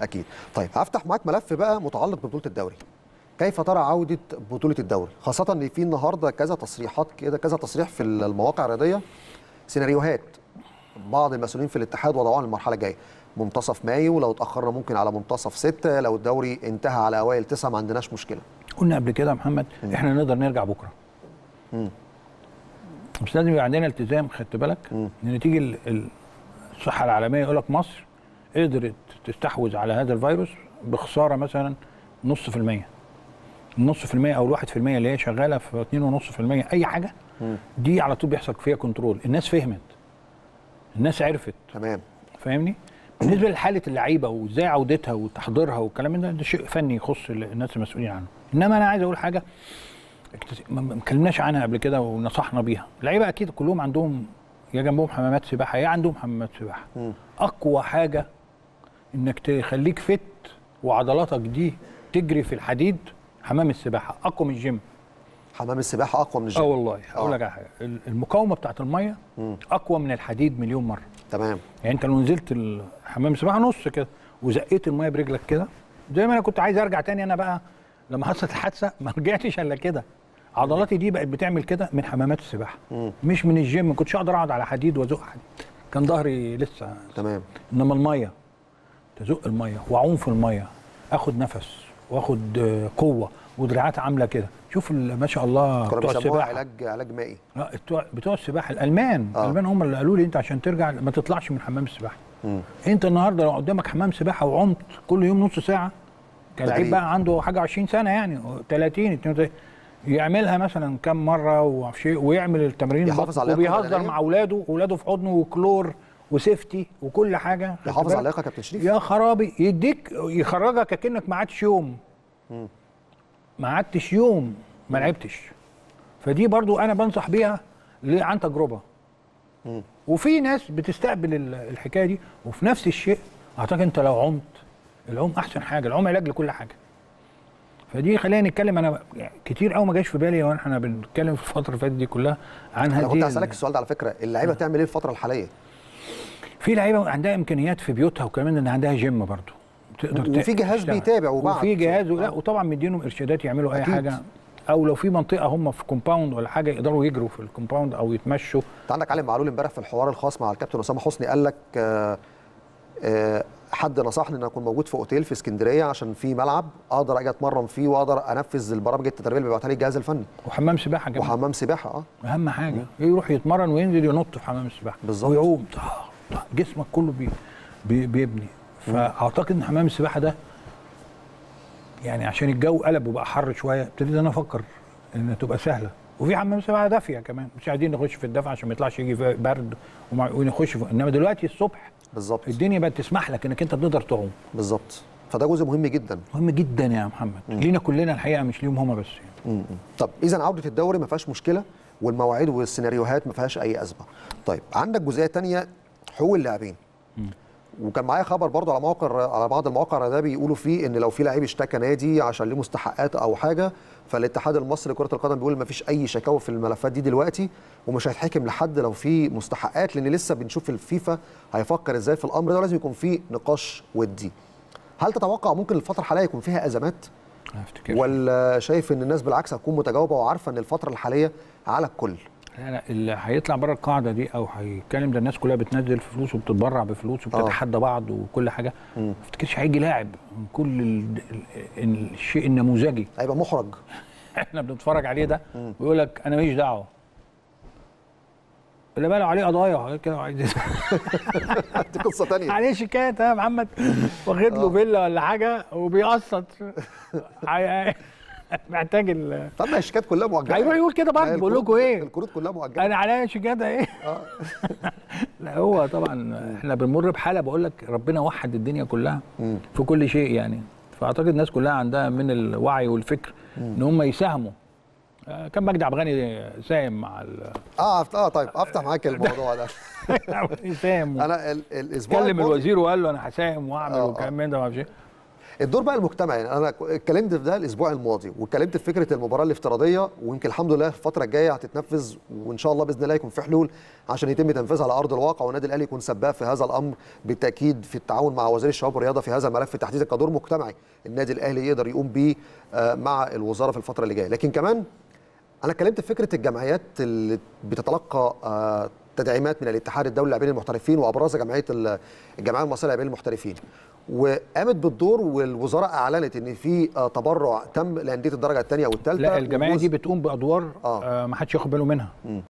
اكيد طيب هفتح معاك ملف بقى متعلق ببطوله الدوري كيف ترى عوده بطوله الدوري خاصه ان في النهارده كذا تصريحات كده كذا تصريح في المواقع الرياضيه سيناريوهات بعض المسؤولين في الاتحاد وضعوها للمرحله الجايه منتصف مايو لو اتاخرنا ممكن على منتصف ستة لو الدوري انتهى على اوائل تسعة ما عندناش مشكله قلنا قبل كده يا محمد احنا نقدر نرجع بكره بس لازم يبقى عندنا التزام خدت بالك ان نتيجه ال- ال- الصحه العالميه يقول لك مصر قدرت تستحوذ على هذا الفيروس بخساره مثلا نص في المية النص في المية او الواحد في المية اللي هي شغاله في اتنين ونص في المية اي حاجه دي على طول بيحصل فيها كنترول الناس فهمت الناس عرفت تمام فاهمني بالنسبه لحاله اللعيبه وازاي عودتها وتحضيرها والكلام من ده ده شيء فني يخص ال- الناس المسؤولين عنه انما انا عايز اقول حاجه اكتس- ما ما اتكلمناش عنها قبل كده ونصحنا بيها اللعيبه اكيد كلهم عندهم يا جنبهم حمامات سباحه يا عندهم حمامات سباحه اقوى حاجه انك تخليك فت وعضلاتك دي تجري في الحديد حمام السباحه اقوى من الجيم حمام السباحه اقوى من اه الجيم والله اقول آه. لك على حاجه ال- المقاومه بتاعت الميه اقوى من الحديد مليون مره تمام يعني انت لو نزلت ال- حمام السباحه نص كده وزقيت الميه برجلك كده زي ما انا كنت عايز ارجع تاني انا بقى لما حصلت الحادثه ما رجعتش الا كده عضلاتي دي بقت بتعمل كده من حمامات السباحه مش من الجيم ما كنتش اقدر اقعد على حديد وازق حديد كان ظهري لسه تمام انما الميه تزق الميه واعوم في الميه اخد نفس واخد آه، قوه ودراعات عامله كده شوف ال- ما شاء الله كانوا بتوع بيسموها السباحه علاج علاج مائي لا بتوع بتوع السباحه الالمان آه. الالمان هم اللي قالوا لي انت عشان ترجع ما تطلعش من حمام السباحه انت النهارده لو قدامك حمام سباحه وعمت كل يوم نص ساعه كلاعب تدريب. بقى عنده حاجه 20 سنه يعني 30 32 يعملها مثلا كم مره ومعرفش ايه ويعمل التمرين يحافظ على اللياقة وبيهزر البدنية. مع اولاده اولاده في حضنه وكلور وسيفتي وكل حاجه خدت يحافظ بالك؟ على اللياقه يا كابتن شريف يا خرابي يديك يخرجك كأنك ما عادش يوم ما عدتش يوم ما لعبتش فدي برضو انا بنصح بيها ل- عن تجربه وفي ناس بتستقبل ال- الحكايه دي وفي نفس الشيء اعتقد انت لو عمت العوم احسن حاجه العوم علاج لكل حاجه فدي خلينا نتكلم انا يعني كتير قوي ما جاش في بالي واحنا بنتكلم في الفتره اللي فاتت دي كلها عن انا كنت هذه هسالك ال- السؤال ده على فكره اللعيبه تعمل ايه الفتره الحاليه في لعيبه عندها امكانيات في بيوتها وكمان ان عندها جيم برضه تقدر ت- وفي جهاز تشتغل. بيتابع وبعت. وفي جهاز لا وطبعا مدينهم ارشادات يعملوا اي أكيد. حاجه او لو في منطقه هم في كومباوند ولا حاجه يقدروا يجروا في الكومباوند او يتمشوا انت عندك علي معلول امبارح في الحوار الخاص مع الكابتن اسامه حسني قال لك آه، آه، حد نصحني ان اكون موجود في اوتيل في اسكندريه عشان في ملعب اقدر اجي اتمرن فيه واقدر انفذ البرامج التدريبيه اللي بيبعتها لي الجهاز الفني وحمام سباحه كمان وحمام سباحه اه اهم حاجه يروح يتمرن وينزل ينط في حمام السباحه بالظبط. ويعوم طه- طه، جسمك كله بي بي بيبني فاعتقد ان حمام السباحه ده يعني عشان الجو قلب وبقى حر شويه ابتديت انا افكر انها تبقى سهله وفي حمام سباحه دافيه كمان مش عايزين نخش في الدفع عشان ما يطلعش يجي في برد ومع- ونخش في انما دلوقتي الصبح بالظبط الدنيا بقت تسمح لك انك انت تقدر تعوم بالظبط فده جزء مهم جدا مهم جدا يا محمد لينا كلنا الحقيقه مش ليهم هما بس يعني. م-م. طب اذا عوده الدوري ما فيهاش مشكله والمواعيد والسيناريوهات ما فيهاش اي ازمه طيب عندك جزئيه تانية حقوق اللاعبين وكان معايا خبر برضو على موقع على بعض المواقع ده بيقولوا فيه ان لو في لعيب اشتكى نادي عشان ليه مستحقات او حاجه فالاتحاد المصري لكره القدم بيقول ما فيش اي شكاوى في الملفات دي دلوقتي ومش هيتحكم لحد لو في مستحقات لان لسه بنشوف الفيفا هيفكر ازاي في الامر ده ولازم يكون في نقاش ودي هل تتوقع ممكن الفتره الحاليه يكون فيها ازمات ما افتكرش ولا شايف ان الناس بالعكس هتكون متجاوبه وعارفه ان الفتره الحاليه على الكل لا لا اللي هيطلع بره القاعده دي او هيتكلم ده الناس كلها بتنزل فلوس وبتتبرع بفلوس وبتتحدى بعض وكل حاجه ما افتكرش هيجي لاعب من كل ال ال الشيء النموذجي هيبقى محرج احنا بنتفرج عليه ده ويقول لك انا ماليش دعوه اللي بالو عليه قضايا وحاجات كده وعايز دي قصه تانية عليه شيكات يا محمد واخد له فيلا ولا حاجه وبيقسط هي- محتاج ال طب ما الشيكات كلها مؤجله هيروح يقول كده برضه ما هي بقول الكروت- لكم ايه الكروت كلها مؤجله انا عليا شيكات ايه لا هو طبعا احنا بنمر بحاله بقول لك ربنا وحد الدنيا كلها في كل شيء يعني فاعتقد الناس كلها عندها من الوعي والفكر ان هم يساهموا آه، كان مجدي عبد الغني ساهم مع ال- اه اه طيب افتح معاك الموضوع ده ساهم انا ال- الاسبوع كلم الماضي- الوزير وقال له انا هساهم واعمل آه، والكلام من ده ما اعرفش إيه. الدور بقى المجتمعي انا اتكلمت في ده الاسبوع الماضي واتكلمت في فكره المباراه الافتراضيه ويمكن الحمد لله الفتره الجايه هتتنفذ وان شاء الله باذن الله يكون في حلول عشان يتم تنفيذها على ارض الواقع والنادي الاهلي يكون سباق في هذا الامر بالتاكيد في التعاون مع وزير الشباب والرياضه في هذا الملف تحديدا كدور مجتمعي النادي الاهلي يقدر يقوم بيه آه، مع الوزاره في الفتره اللي جايه لكن كمان انا اتكلمت في فكره الجمعيات اللي بتتلقى آه، تدعيمات من الاتحاد الدولي للاعبين المحترفين وابرزها جمعيه ال- الجمعيه المصريه للاعبين المحترفين وقامت بالدور والوزاره اعلنت ان في آه، تبرع تم لانديه الدرجه الثانيه والثالثه لا الجمعيه دي بتقوم بادوار آه. آه ما حدش ياخد باله منها